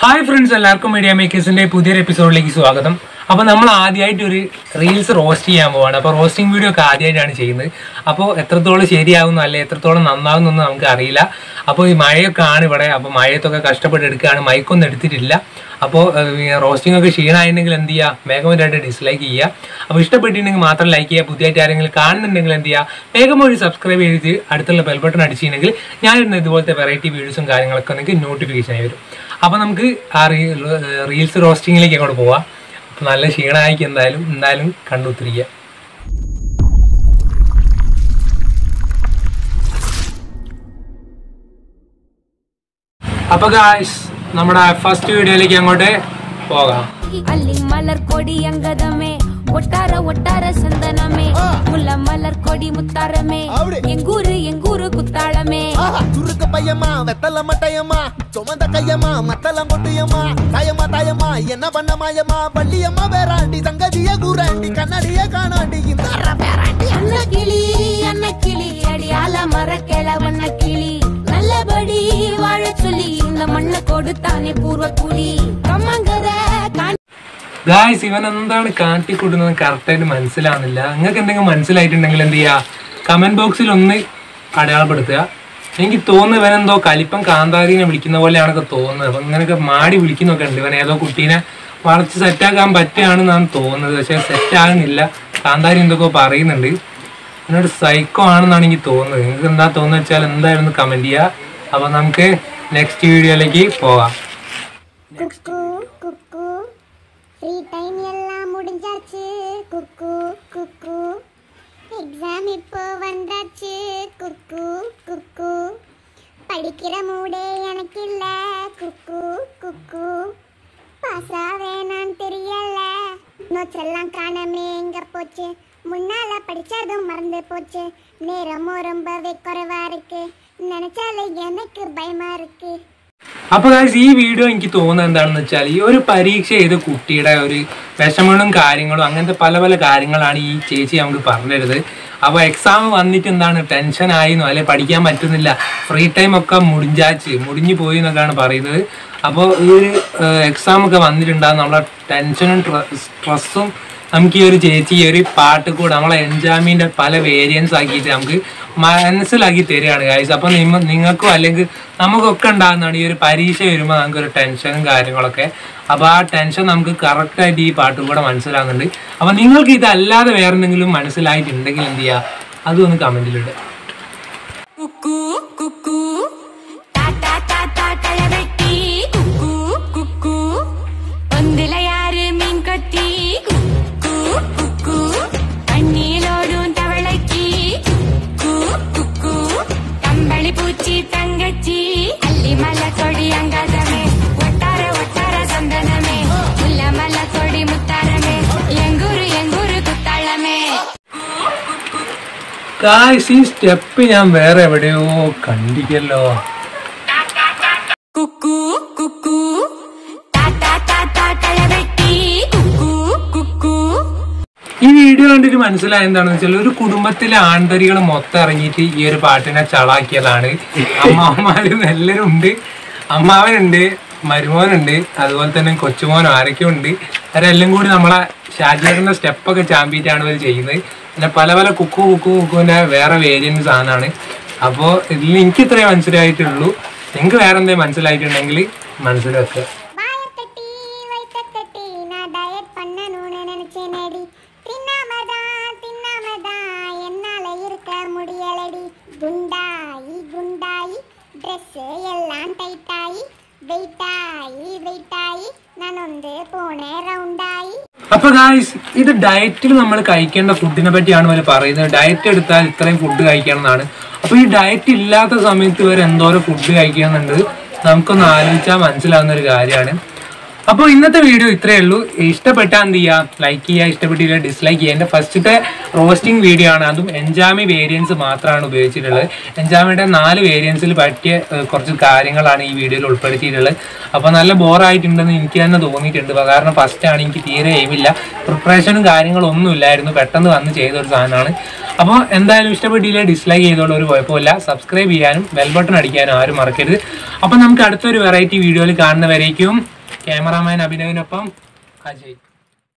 hi friends എല്ലാവർക്കും media മേക്കേഴ്സിന്റെ പുതിയൊരു എപ്പിസോഡിലേക്ക് സ്വാഗതം അപ്പോൾ നമ്മൾ ആദ്യമായിട്ട് ഒരു റീൽസ് റോസ്റ്റ് ചെയ്യാൻ പോവാണ് അപ്പോൾ റോസ്റ്റിംഗ് വീഡിയോ ഒക്കെ ആദ്യമായിട്ടാണ് ചെയ്യുന്നത് അപ്പോൾ എത്രത്തോളം ശരിയാവുന്നു അല്ലെ എത്രത്തോളം നന്നാവുന്നൊന്നും നമുക്ക് അറിയില്ല അപ്പോൾ ഈ മഴയൊക്കെ ആണ് ഇവിടെ അപ്പോൾ മഴയത്തൊക്കെ കഷ്ടപ്പെട്ട് എടുക്കുകയാണ് മൈക്കൊന്നും എടുത്തിട്ടില്ല അപ്പോൾ റോസ്റ്റിംഗ് ഒക്കെ ക്ഷീണമായിട്ടുണ്ടെങ്കിൽ എന്ത് ചെയ്യുക വേഗമായിട്ട് ഡിസ്ലൈക്ക് ചെയ്യുക അപ്പോൾ ഇഷ്ടപ്പെട്ടിട്ടുണ്ടെങ്കിൽ മാത്രം ലൈക്ക് ചെയ്യുക പുതിയതായിട്ട് ആരെങ്കിലും കാണുന്നുണ്ടെങ്കിൽ എന്ത് ചെയ്യുക വേഗം ഒരു സബ്സ്ക്രൈബ് ചെയ്ത് അടുത്തുള്ള ബെൽ ബട്ടൺ അടിച്ചിട്ടുണ്ടെങ്കിൽ ഞാനിടുന്ന ഇതുപോലത്തെ വെറൈറ്റി വീഡിയോസും കാര്യങ്ങളൊക്കെ നിങ്ങൾക്ക് നോട്ടിഫിക്കേഷൻ ആയി വരും അപ്പോൾ നമുക്ക് ആ റീൽസ് റോസ്റ്റിങ്ങിലേക്ക് അങ്ങോട്ട് പോവാം അപ്പോൾ നല്ല ക്ഷീണമായിരിക്കും എന്തായാലും എന്തായാലും കണ്ടുത്തിരിക്കുക അപ്പോൾ ഗായ്സ് നമ്മുടെ ഫസ്റ്റ് വീഡിയോയിലേക്ക് അങ്ങോട്ട് പോകാം ಅಲ್ಲಿ ಮಲರ್ ಕೊಡಿ ಅಂಗದಮೆ ಒಟ್ಟಾರ ಒಟ್ಟಾರ ಸಂದನಮೆ ಮುಲ್ಲ ಮಲರ್ ಕೊಡಿ ಮುತ್ತಾರಮೆ ಎಂಗೂರು ಎಂಗೂರು ಕುತ್ತಾಳಮೆ ஆஹா, சுருக்கு பையமா வெத்தல மட்டையம்மா சுமந்த கையம்மா மத்தளம் கொட்டியம்மா தாயம்மா தாயம்மா என்ன பண்ண மாயம்மா பள்ளியம்மா வேறாண்டி சங்கதிய கூறாண்டி கண்ணாடிய காணாண்டி இந்த பேராண்டி ಅನ್ನ ಕಿಳಿ ಅನ್ನ ಕಿಳಿ ಅಡಿಯಾಲ ಮರ ಕೆಳವನ್ನ ಕಿಳಿ நல்லபடி வாழ சொல்லி இந்த மண்ணை கொடுத்தானே பூர்வ குடி கம்மங்கர காணி ഗായ്സ് ഇവൻ എന്താണ് കാട്ടിക്കൂട്ടുന്നത് കറക്റ്റായിട്ട് മനസ്സിലാവുന്നില്ല നിങ്ങൾക്ക് എന്തെങ്കിലും മനസ്സിലായിട്ടുണ്ടെങ്കിൽ എന്ത് ചെയ്യുക കമന്റ് ബോക്സിൽ ഒന്ന് അടയാളപ്പെടുത്തുക എനിക്ക് തോന്നുന്നു ഇവൻ എന്തോ കലിപ്പം കാന്താരിനെ വിളിക്കുന്ന പോലെയാണൊക്കെ തോന്നുന്നത് അപ്പം ഇങ്ങനെയൊക്കെ മാടി വിളിക്കുന്നൊക്കെ ഉണ്ട് ഇവൻ ഏതോ കുട്ടീനെ വളച്ച് സെറ്റാക്കാൻ പറ്റുകയാണെന്നാണ് തോന്നുന്നത് പക്ഷെ സെറ്റ് ആകുന്നില്ല കാന്താരി എന്തൊക്കെ പറയുന്നുണ്ട് എന്നോട് സൈക്കോ ആണെന്നാണ് എനിക്ക് തോന്നുന്നത് നിങ്ങൾക്ക് എന്താ തോന്നുന്നത് വെച്ചാൽ എന്തായിരുന്നു കമന്റ് ചെയ്യുക അപ്പം നമുക്ക് നെക്സ്റ്റ് വീഡിയോയിലേക്ക് പോകാം குக்கு குக்கு ஃப்ரீ டைம் எல்லாம் முடிஞ்சாச்சு குக்கு குக்கு எக்ஸாம் இப்போ வந்தாச்சு குக்கு குக்கு படிக்கிற மூடே எனக்கு இல்ல குக்கு குக்கு பாஸா வேணான்னு தெரியல நோச்செல்லாம் காணாமே எங்க போச்சு முன்னால படிச்சதும் மறந்து போச்சு நேரமும் ரொம்பவே குறைவா இருக்கு நினைச்சாலே எனக்கு பயமா இருக்கு അപ്പൊ guys, ഈ വീഡിയോ എനിക്ക് തോന്നുന്നത് എന്താണെന്ന് വെച്ചാൽ ഈ ഒരു പരീക്ഷ ചെയ്ത കുട്ടിയുടെ ഒരു വിഷമങ്ങളും കാര്യങ്ങളും അങ്ങനത്തെ പല പല കാര്യങ്ങളാണ് ഈ ചേച്ചി നമുക്ക് പറഞ്ഞിരുന്നത് അപ്പോൾ എക്സാം വന്നിട്ട് എന്താണ് ടെൻഷൻ ആയിന്നോ അല്ലെ പഠിക്കാൻ പറ്റുന്നില്ല ഫ്രീ ടൈം ഒക്കെ മുടിഞ്ചാച്ച് മുടിഞ്ഞു പോയി എന്നൊക്കെയാണ് പറയുന്നത് അപ്പോൾ ഈ ഒരു എക്സാം ഒക്കെ വന്നിട്ടുണ്ടാകും നമ്മളെ ടെൻഷനും സ്ട്രെസ്സും നമുക്ക് ഈ ഒരു ചേച്ചി ഈ ഒരു പാട്ട് കൂടെ നമ്മളെ എൻജാമിന്റെ പല വേരിയൻസ് ആക്കിയിട്ട് നമുക്ക് മനസ്സിലാക്കി തരികയാണ് ഗൈസ് അപ്പൊ നിങ്ങ നിങ്ങൾക്കും അല്ലെങ്കിൽ നമുക്കൊക്കെ ഉണ്ടാകുന്നതാണ് ഈ ഒരു പരീക്ഷ വരുമ്പോൾ നമുക്ക് ഒരു ടെൻഷനും കാര്യങ്ങളൊക്കെ അപ്പൊ ആ ടെൻഷൻ നമുക്ക് കറക്റ്റ് ആയിട്ട് ഈ പാട്ട് കൂടെ മനസ്സിലാകുന്നുണ്ട് അപ്പൊ നിങ്ങൾക്ക് ഇതല്ലാതെ വേറെ എന്തെങ്കിലും മനസ്സിലായിട്ടുണ്ടെങ്കിൽ എന്ത് ചെയ്യുക അതും ഒന്ന് കമന്റിലിടുക ಕುಕ್ಕು ಕುಕ್ಕು ಟಾಟಾ ಟಾಟಾ ಕಳವೆಟ್ಟಿ ಕುಕ್ಕು ಕುಕ್ಕು ಒಂದಿಲ ಯಾರು ಮೀನ್ ಕೊತ್ತಿ ಕುಕ್ಕು ಕುಕ್ಕು കണ്ണീലോടും തവളച്ചി കുക്കു കുക്കു കമ്പളി പൂച്ചി തങ്കച്ചി അല്ലിമല കൊടി അങ്കതമേ ഒട്ടാര ഒട്ടാര സന്തനമേ മുല്ലമല കൊടി മുത്താരമേ എങ്കൂരു എങ്കൂരു കുത്താളമേ ഗായ്സ് ഈ സ്റ്റെപ്പ് ഞാൻ വേറെ എവിടെയോ കണ്ടിക്കല്ലോ കുക്കു കുക്കു ടാറ്റാ ടാറ്റാ കളവെട്ടി കുക്കു കുക്കു ഈ വീഡിയോ കണ്ടിട്ട് മനസ്സിലായ എന്താണെന്ന് വെച്ചാൽ ഒരു കുടുംബത്തിലെ ആൺതരികൾ മൊത്തം ഇറങ്ങിയിട്ട് ഈ ഒരു പാട്ടിനെ ചളാക്കിയതാണ് അമ്മാവന്മാരും എല്ലാവരും ഉണ്ട് അമ്മാവനുണ്ട് മരുമോനുണ്ട് അതുപോലെ തന്നെ കൊച്ചുമോനും ആരൊക്കെ ഉണ്ട് അവരെല്ലാം കൂടി നമ്മളെ ഷാജിയുടെ സ്റ്റെപ്പൊക്കെ ചാമ്പിയിട്ടാണ് ഇവർ ചെയ്യുന്നത് പിന്നെ പല പല കുക്കു കുക്കു കുക്കുവിന്റെ വേറെ വേരിയന്റ് സാധനമാണ് അപ്പോൾ ഇതിൽ എനിക്ക് ഇത്രേ മനസ്സിലായിട്ടുള്ളൂ നിങ്ങൾക്ക് വേറെ എന്തെങ്കിലും മനസ്സിലായിട്ടുണ്ടെങ്കിൽ മനസ്സിലാക്കുക வாயை தட்டி வைத்த தட்டி நான் டயட் பண்ணணும்னு நினைச்சேனடி தின்னாமதான் தின்னாமதான் என்னால இருக்க முடியலடி குண்டாயி குண்டாயி ட்ரெஸ் எல்லாம் டைட்டாயி வெயிட்டாயி வெயிட்டாയി ഞാനൊന്ന് പോണേ റൗണ്ടായി അപ്പൊ ഗായ്സ് ഇത് ഡയറ്റിൽ നമ്മൾ കഴിക്കേണ്ട ഫുഡിനെ പറ്റിയാണ് ഇവർ പറയുന്നത് ഡയറ്റ് എടുത്താൽ ഇത്രയും ഫുഡ് കഴിക്കണം എന്നാണ് അപ്പൊ ഈ ഡയറ്റ് ഇല്ലാത്ത സമയത്ത് ഇവർ എന്തോരം ഫുഡ് കഴിക്കുന്നുണ്ട് നമുക്കൊന്ന് ആലോചിച്ചാൽ മനസ്സിലാവുന്ന ഒരു കാര്യമാണ് അപ്പോൾ ഇന്നത്തെ വീഡിയോ ഇത്രയേ ഉള്ളൂ ഇഷ്ടപ്പെട്ടാൽ എന്ത് ചെയ്യുക ലൈക്ക് ചെയ്യുക ഇഷ്ടപ്പെട്ടില്ല ഡിസ്ലൈക്ക് ചെയ്യുക എൻ്റെ ഫസ്റ്റത്തെ റോസ്റ്റിംഗ് വീഡിയോ ആണ് അതും എൻജാമി വേരിയൻസ് മാത്രമാണ് ഉപയോഗിച്ചിട്ടുള്ളത് എൻജാമിയുടെ നാല് വേരിയൻസിൽ പറ്റിയ ഏഹ്, കുറച്ച് കാര്യങ്ങളാണ് ഈ വീഡിയോയിൽ ഉൾപ്പെടുത്തിയിട്ടുള്ളത് അപ്പോൾ നല്ല ബോറായിട്ടുണ്ടെന്ന് എനിക്ക് തന്നെ തോന്നിയിട്ടുണ്ട് അപ്പോൾ കാരണം ഫസ്റ്റ് ആണ് എനിക്ക് തീരെ എയിമില്ല പ്രിപ്പറേഷനും കാര്യങ്ങളും ഒന്നും ഇല്ലായിരുന്നു പെട്ടെന്ന് വന്ന് ചെയ്ത ഒരു സാധനമാണ് അപ്പോൾ എന്തായാലും ഇഷ്ടപ്പെട്ടില്ല ഡിസ്ലൈക്ക് ചെയ്തോളൂ ഒരു കുഴപ്പമില്ല സബ്സ്ക്രൈബ് ചെയ്യാനും ബെൽ ബട്ടൺ അടിക്കാനും ആരും മറക്കരുത് അപ്പം നമുക്ക് അടുത്തൊരു വെറൈറ്റി വീഡിയോയിൽ കാണുന്നവരേക്കും ക്യാമറാമാൻ അഭിനവിനൊപ്പം അജയ്